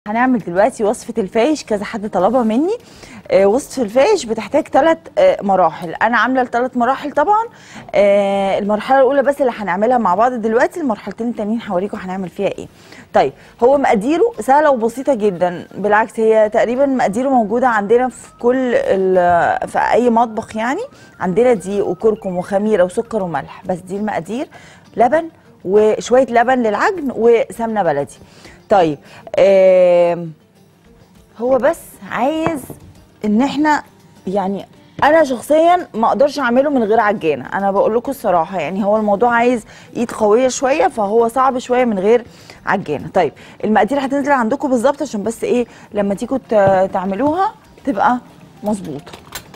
هنعمل دلوقتي وصفة الفايش كذا حد طلبها مني آه، وصفة الفايش بتحتاج ثلاث مراحل أنا عاملة الثلاث مراحل طبعا آه، المرحلة الأولى بس اللي هنعملها مع بعض دلوقتي المرحلتين التانيين هوريكم هنعمل فيها إيه طيب هو مقاديره سهلة وبسيطة جدا بالعكس هي تقريبا مقاديره موجودة عندنا في كل ال- في أي مطبخ يعني عندنا دقيق وكركم وخميرة وسكر وملح بس دي المقادير لبن وشوية لبن للعجن وسمنة بلدي طيب آم، هو بس عايز ان احنا يعني انا شخصيا ما اقدرش اعمله من غير عجانه انا بقول لكم الصراحه يعني هو الموضوع عايز ايد قويه شويه فهو صعب شويه من غير عجانه طيب المقادير هتنزل عندكم بالظبط عشان بس ايه لما تيجوا ت- تعملوها تبقى مظبوطه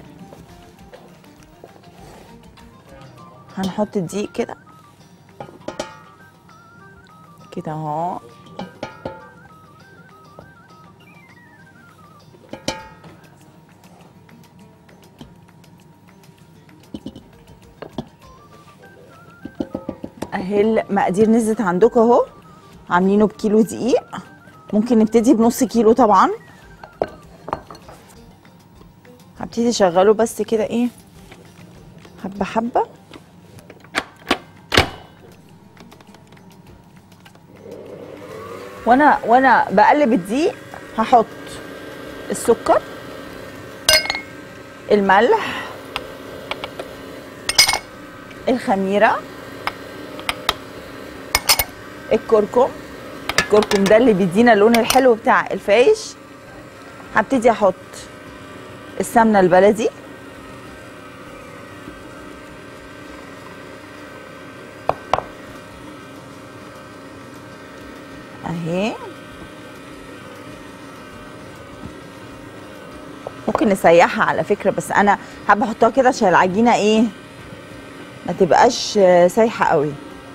هنحط الدقيق كده كده اهو اهي المقادير نزلت عندكم اهو عاملينه بكيلو دقيق ممكن نبتدي بنص كيلو طبعا هبتدي اشغله بس كده ايه حبه حبه وانا وانا بقلب الدقيق هحط السكر الملح الخميره الكركم الكركم ده اللي بيدينا اللون الحلو بتاع الفايش هبتدي احط السمنه البلدي اهي ممكن نسيحها على فكره بس انا حابه احطها كده عشان العجينه ايه ما تبقاش آه، سايحه قوي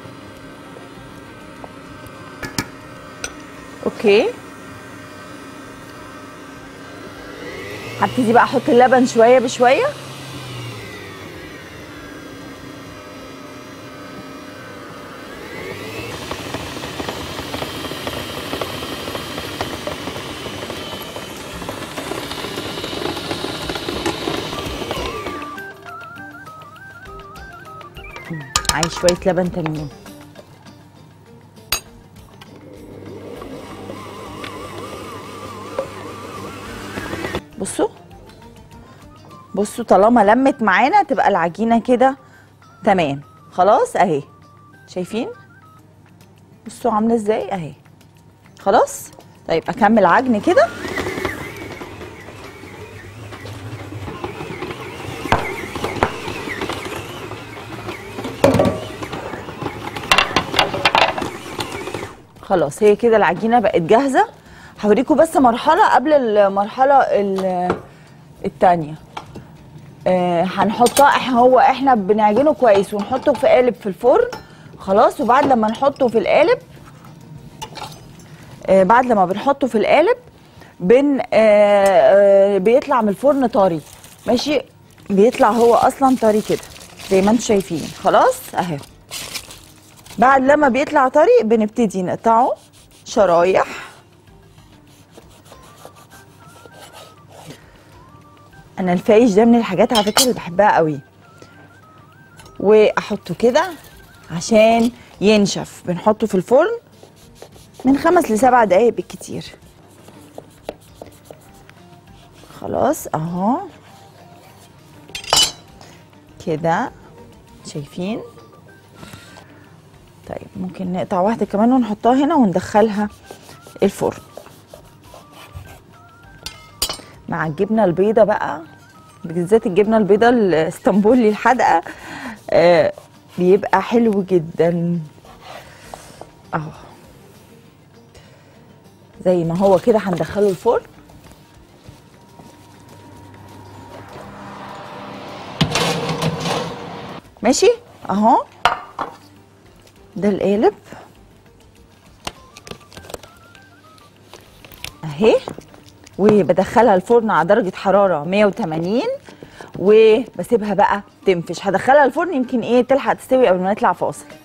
اوكي هبتدي بقى احط اللبن شويه بشويه مم، عايز شويه لبن تانيين بصوا بصوا طالما لمت معانا تبقى العجينه كده تمام خلاص اهي شايفين بصوا عامله ازاي اهي خلاص طيب اكمل عجن كده خلاص هي كده العجينه بقت جاهزه هوريكم بس مرحله قبل المرحله ال- التانية آه هنحطها إح- هو احنا بنعجنه كويس ونحطه في قالب في الفرن خلاص وبعد لما نحطه في القالب آه بعد لما بنحطه في القالب بن آه آه بيطلع من الفرن طري ماشي بيطلع هو اصلا طري كده زي ما انتم شايفين خلاص اهي بعد لما بيطلع طري بنبتدي نقطعه شرايح انا الفايش ده من الحاجات على فكره اللي بحبها قوي واحطه كده عشان ينشف بنحطه في الفرن من خمس لسبع دقايق بالكتير خلاص اهو كده شايفين طيب ممكن نقطع واحده كمان ونحطها هنا وندخلها الفرن مع الجبنه البيضه بقى بالذات الجبنه البيضه الاسطنبولي الحادقه آه بيبقى حلو جدا اهو زي ما هو كده هندخله الفرن ماشي اهو ده القالب اهي وبدخلها الفرن على درجه حراره 180 وبسيبها بقى تنفش هدخلها الفرن يمكن ايه تلحق تستوي قبل ما نطلع فاصل